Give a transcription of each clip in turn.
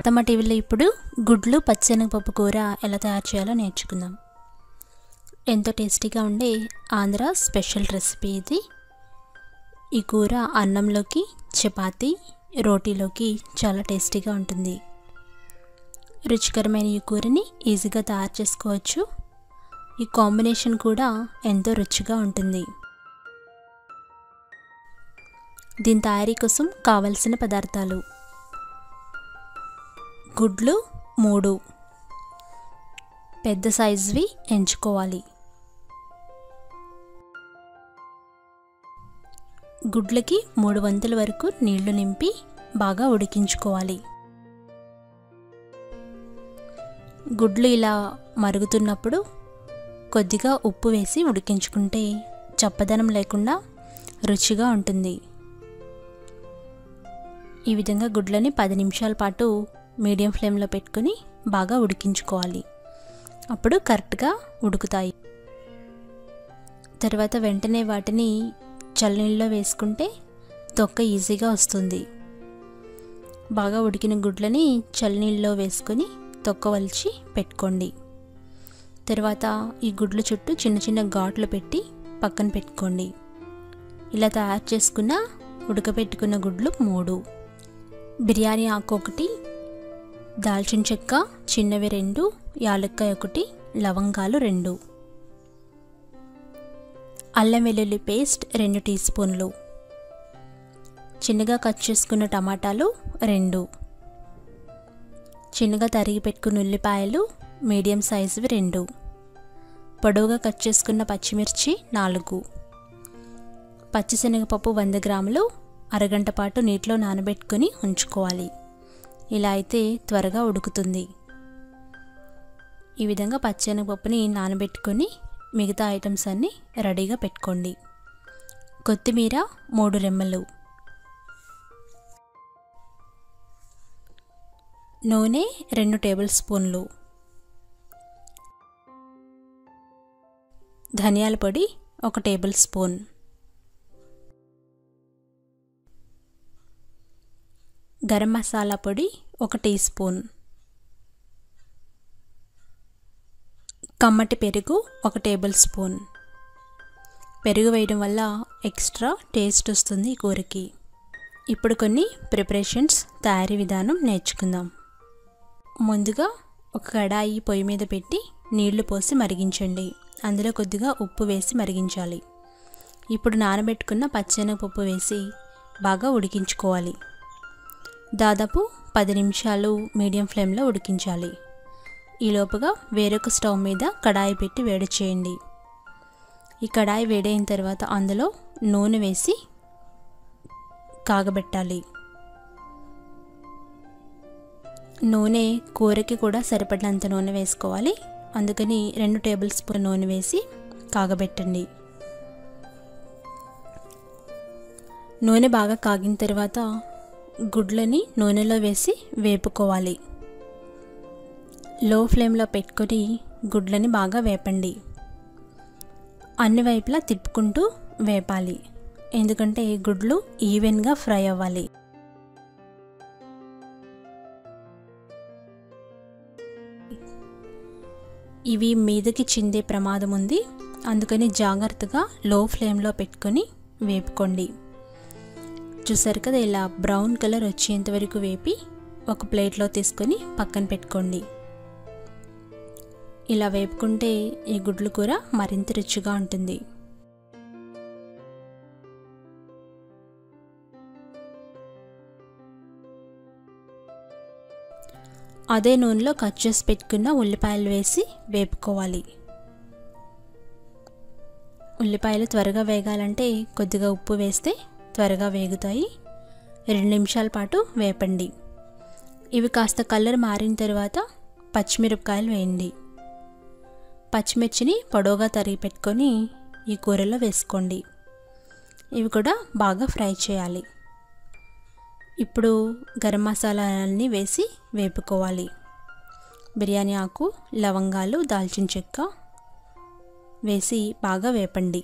భారతమ్మ టీవీలో ఇప్పుడు గుడ్లు పచ్చెనగపప్పు కూర ఎలా తయారు చేయాలో నేర్చుకుందాం ఎంతో టేస్టీగా ఉండే ఆంధ్ర స్పెషల్ రెసిపీ ఇది ఈ కూర అన్నంలోకి చపాతీ రోటీలోకి చాలా టేస్టీగా ఉంటుంది రుచికరమైన ఈ కూరని ఈజీగా తయారు చేసుకోవచ్చు ఈ కాంబినేషన్ కూడా ఎంతో రుచిగా ఉంటుంది దీని తయారీ కోసం కావలసిన పదార్థాలు గుడ్లు మూడు పెద్ద సైజువి ఎంచుకోవాలి గుడ్లకి మూడు వంతుల వరకు నీళ్లు నింపి బాగా ఉడికించుకోవాలి గుడ్లు ఇలా మరుగుతున్నప్పుడు కొద్దిగా ఉప్పు వేసి ఉడికించుకుంటే చప్పదనం లేకుండా రుచిగా ఉంటుంది ఈ విధంగా గుడ్లని పది నిమిషాల పాటు మీడియం ఫ్లేమ్లో పెట్టుకుని బాగా ఉడికించుకోవాలి అప్పుడు కరెక్ట్గా ఉడుకుతాయి తర్వాత వెంటనే వాటిని చల్లనీళ్ళలో వేసుకుంటే తొక్క ఈజీగా వస్తుంది బాగా ఉడికిన గుడ్లని చల్లనీళ్ళలో వేసుకొని తొక్క వలిచి పెట్టుకోండి తర్వాత ఈ గుడ్ల చుట్టూ చిన్న చిన్న ఘాట్లు పెట్టి పక్కన పెట్టుకోండి ఇలా తయారు చేసుకున్న ఉడకబెట్టుకున్న గుడ్లు మూడు బిర్యానీ ఆకు ఒకటి దాల్చిన చెక్క చిన్నవి రెండు యాలక్కాయ ఒకటి లవంగాలు రెండు అల్లం వెల్లుల్లి పేస్ట్ రెండు టీ స్పూన్లు చిన్నగా కట్ చేసుకున్న టమాటాలు రెండు చిన్నగా తరిగి పెట్టుకున్న ఉల్లిపాయలు మీడియం సైజువి రెండు పొడవుగా కట్ చేసుకున్న పచ్చిమిర్చి నాలుగు పచ్చిశనగపప్పు వంద గ్రాములు అరగంట పాటు నీటిలో నానబెట్టుకొని ఉంచుకోవాలి ఇలా అయితే త్వరగా ఉడుకుతుంది ఈ విధంగా పచ్చెనగపప్పుని నానబెట్టుకొని మిగతా ఐటమ్స్ అన్నీ రెడీగా పెట్టుకోండి కొత్తిమీర మూడు రెమ్మలు నూనె రెండు టేబుల్ స్పూన్లు ధనియాల పొడి ఒక టేబుల్ స్పూన్ గరం మసాలా పొడి ఒక టీ స్పూన్ కమ్మటి పెరుగు ఒక టేబుల్ స్పూన్ పెరుగు వేయడం వల్ల ఎక్స్ట్రా టేస్ట్ వస్తుంది ఈ కూరకి ఇప్పుడు కొన్ని ప్రిపరేషన్స్ తయారీ విధానం నేర్చుకుందాం ముందుగా ఒక కడాయి పొయ్యి మీద పెట్టి నీళ్లు పోసి మరిగించండి అందులో కొద్దిగా ఉప్పు వేసి మరిగించాలి ఇప్పుడు నానబెట్టుకున్న పచ్చెనగపప్పు వేసి బాగా ఉడికించుకోవాలి దాదాపు పది నిమిషాలు మీడియం ఫ్లేమ్లో ఉడికించాలి ఈలోపుగా వేరొక స్టవ్ మీద కడాయి పెట్టి వేడి చేయండి ఈ కడాయి వేడైన తర్వాత అందులో నూనె వేసి కాగబెట్టాలి నూనె కూరకి కూడా సరిపడినంత నూనె వేసుకోవాలి అందుకని రెండు టేబుల్ స్పూన్ నూనె వేసి కాగబెట్టండి నూనె బాగా కాగిన తర్వాత గుడ్లని నూనెలో వేసి వేపుకోవాలి లో ఫ్లేమ్లో పెట్టుకొని గుడ్లని బాగా వేపండి అన్ని వైపులా తిప్పుకుంటూ వేపాలి ఎందుకంటే గుడ్లు ఈవెన్గా ఫ్రై అవ్వాలి ఇవి మీదకి చిందే ప్రమాదం ఉంది అందుకని జాగ్రత్తగా లో ఫ్లేమ్లో పెట్టుకొని వేపుకోండి చూసారు కదా ఇలా బ్రౌన్ కలర్ వచ్చేంత వరకు వేపి ఒక ప్లేట్లో తీసుకొని పక్కన పెట్టుకోండి ఇలా వేపుకుంటే ఈ గుడ్లు కూర మరింత రుచిగా ఉంటుంది అదే నూనెలో కట్ చేసి పెట్టుకున్న ఉల్లిపాయలు వేసి వేపుకోవాలి ఉల్లిపాయలు త్వరగా వేగాలంటే కొద్దిగా ఉప్పు వేస్తే త్వరగా వేగుతాయి రెండు నిమిషాల పాటు వేపండి ఇవి కాస్త కలర్ మారిన తర్వాత పచ్చిమిరపకాయలు వేయండి పచ్చిమిర్చిని పొడవుగా తరిగి పెట్టుకొని ఈ కూరలో వేసుకోండి ఇవి కూడా బాగా ఫ్రై చేయాలి ఇప్పుడు గరం మసాలాలన్నీ వేసి వేపుకోవాలి బిర్యానీ ఆకు లవంగాలు దాల్చిన చెక్క వేసి బాగా వేపండి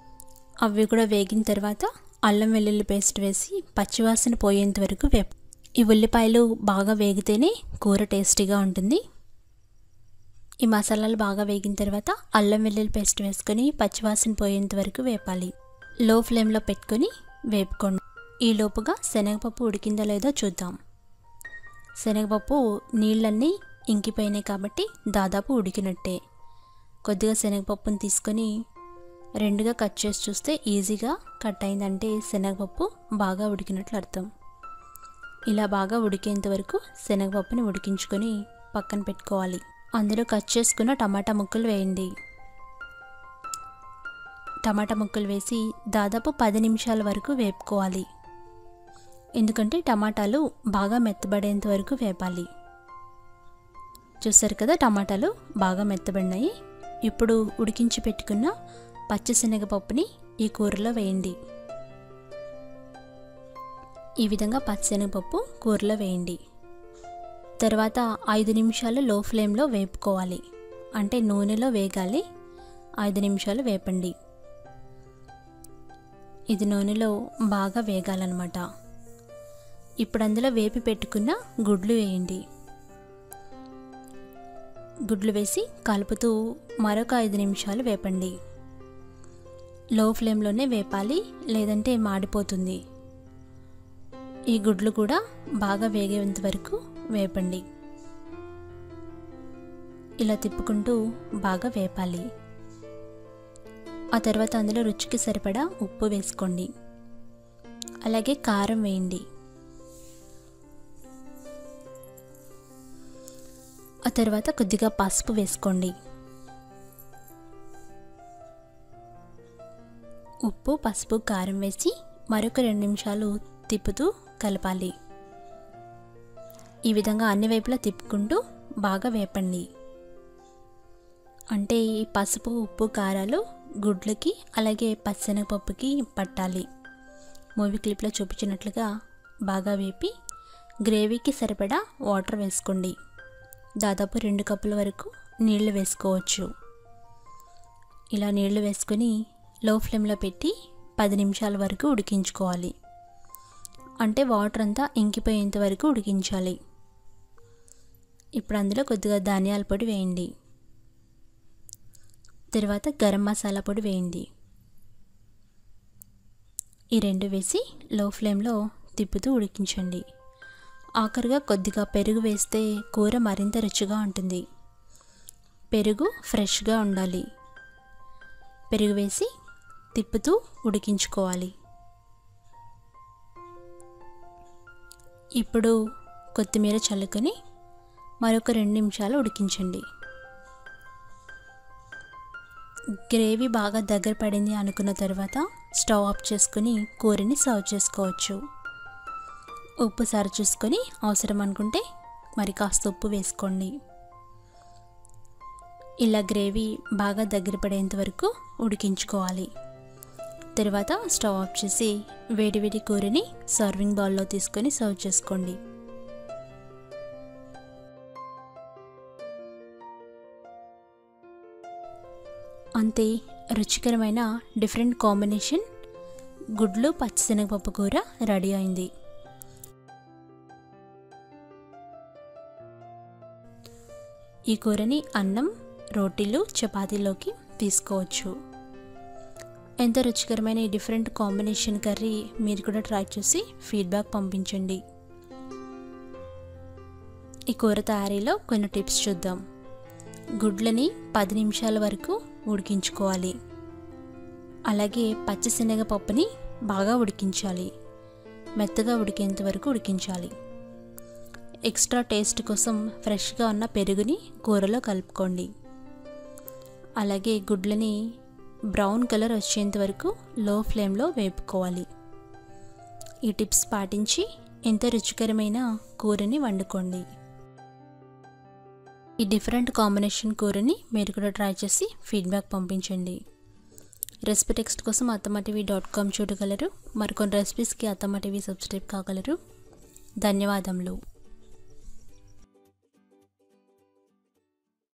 అవి కూడా వేగిన తర్వాత అల్లం వెల్లుల్లి పేస్ట్ వేసి పచ్చివాసన పోయేంత వరకు వేపు ఈ ఉల్లిపాయలు బాగా వేగితేనే కూర టేస్టీగా ఉంటుంది ఈ మసాలాలు బాగా వేగిన తర్వాత అల్లం వెల్లుల్లి పేస్ట్ వేసుకొని పచ్చివాసన పోయేంత వరకు వేపాలి లో ఫ్లేమ్లో పెట్టుకొని వేపుకోండి ఈ లోపుగా శనగపప్పు ఉడికిందో లేదో చూద్దాం శనగపప్పు నీళ్ళన్నీ ఇంకిపోయినాయి కాబట్టి దాదాపు ఉడికినట్టే కొద్దిగా శనగపప్పుని తీసుకొని రెండుగా కట్ చేసి చూస్తే ఈజీగా కట్ అయిందంటే శనగపప్పు బాగా ఉడికినట్లు అర్థం ఇలా బాగా ఉడికేంత వరకు శనగపప్పుని ఉడికించుకొని పక్కన పెట్టుకోవాలి అందులో కట్ చేసుకున్న టమాటా ముక్కలు వేయండి టమాటా ముక్కలు వేసి దాదాపు పది నిమిషాల వరకు వేపుకోవాలి ఎందుకంటే టమాటాలు బాగా మెత్తబడేంత వరకు వేపాలి చూసారు కదా టమాటాలు బాగా మెత్తబడినాయి ఇప్పుడు ఉడికించి పెట్టుకున్న పచ్చిశనగపప్పుని ఈ కూరలో వేయండి ఈ విధంగా పచ్చిశనగపప్పు కూరలో వేయండి తర్వాత ఐదు నిమిషాలు లో ఫ్లేమ్లో వేపుకోవాలి అంటే నూనెలో వేగాలి ఐదు నిమిషాలు వేపండి ఇది నూనెలో బాగా వేగాలన్నమాట ఇప్పుడు అందులో వేపి పెట్టుకున్న గుడ్లు వేయండి గుడ్లు వేసి కలుపుతూ మరొక ఐదు నిమిషాలు వేపండి లో ఫ్లేమ్లోనే వేపాలి లేదంటే మాడిపోతుంది ఈ గుడ్లు కూడా బాగా వేగేంత వరకు వేపండి ఇలా తిప్పుకుంటూ బాగా వేపాలి ఆ తర్వాత అందులో రుచికి సరిపడా ఉప్పు వేసుకోండి అలాగే కారం వేయండి ఆ తర్వాత కొద్దిగా పసుపు వేసుకోండి ఉప్పు పసుపు కారం వేసి మరొక రెండు నిమిషాలు తిప్పుతూ కలపాలి ఈ విధంగా అన్ని వైపులా తిప్పుకుంటూ బాగా వేపండి అంటే ఈ పసుపు ఉప్పు కారాలు గుడ్లకి అలాగే పచ్చెనగపప్పుకి పట్టాలి మూవీ క్లిప్లో చూపించినట్లుగా బాగా వేపి గ్రేవీకి సరిపడా వాటర్ వేసుకోండి దాదాపు రెండు కప్పుల వరకు నీళ్లు వేసుకోవచ్చు ఇలా నీళ్లు వేసుకొని లో ఫ్లేమ్లో పెట్టి పది నిమిషాల వరకు ఉడికించుకోవాలి అంటే వాటర్ అంతా ఇంకిపోయేంత వరకు ఉడికించాలి ఇప్పుడు అందులో కొద్దిగా ధనియాల పొడి వేయండి తర్వాత గరం మసాలా పొడి వేయండి ఈ రెండు వేసి లో ఫ్లేమ్లో తిప్పుతూ ఉడికించండి ఆఖరిగా కొద్దిగా పెరుగు వేస్తే కూర మరింత రుచిగా ఉంటుంది పెరుగు ఫ్రెష్గా ఉండాలి పెరుగు వేసి తిప్పుతూ ఉడికించుకోవాలి ఇప్పుడు కొత్తిమీర చల్లుకొని మరొక రెండు నిమిషాలు ఉడికించండి గ్రేవీ బాగా దగ్గర పడింది అనుకున్న తర్వాత స్టవ్ ఆఫ్ చేసుకుని కూరని సర్వ్ చేసుకోవచ్చు ఉప్పు సరి చూసుకొని అవసరం అనుకుంటే మరి కాస్త ఉప్పు వేసుకోండి ఇలా గ్రేవీ బాగా దగ్గర పడేంత వరకు ఉడికించుకోవాలి తర్వాత స్టవ్ ఆఫ్ చేసి వేడివేడి కూరని సర్వింగ్ బౌల్లో తీసుకొని సర్వ్ చేసుకోండి అంతే రుచికరమైన డిఫరెంట్ కాంబినేషన్ గుడ్లు పచ్చిశనగపప్పు కూర రెడీ అయింది ఈ కూరని అన్నం రోటీలు చపాతీలోకి తీసుకోవచ్చు ఎంత రుచికరమైన ఈ డిఫరెంట్ కాంబినేషన్ కర్రీ మీరు కూడా ట్రై చేసి ఫీడ్బ్యాక్ పంపించండి ఈ కూర తయారీలో కొన్ని టిప్స్ చూద్దాం గుడ్లని పది నిమిషాల వరకు ఉడికించుకోవాలి అలాగే పచ్చిశనగ పప్పుని బాగా ఉడికించాలి మెత్తగా ఉడికేంత వరకు ఉడికించాలి ఎక్స్ట్రా టేస్ట్ కోసం ఫ్రెష్గా ఉన్న పెరుగుని కూరలో కలుపుకోండి అలాగే గుడ్లని బ్రౌన్ కలర్ వచ్చేంత వరకు లో ఫ్లేమ్లో వేపుకోవాలి ఈ టిప్స్ పాటించి ఎంత రుచికరమైన కూరని వండుకోండి ఈ డిఫరెంట్ కాంబినేషన్ కూరని మీరు కూడా ట్రై చేసి ఫీడ్బ్యాక్ పంపించండి రెసిపీ టెక్స్ట్ కోసం అత్తమ్మ టీవీ డాట్ కామ్ చూడగలరు మరికొన్ని రెసిపీస్కి అత్తమ్మ టీవీ సబ్స్క్రైబ్ కాగలరు ధన్యవాదములు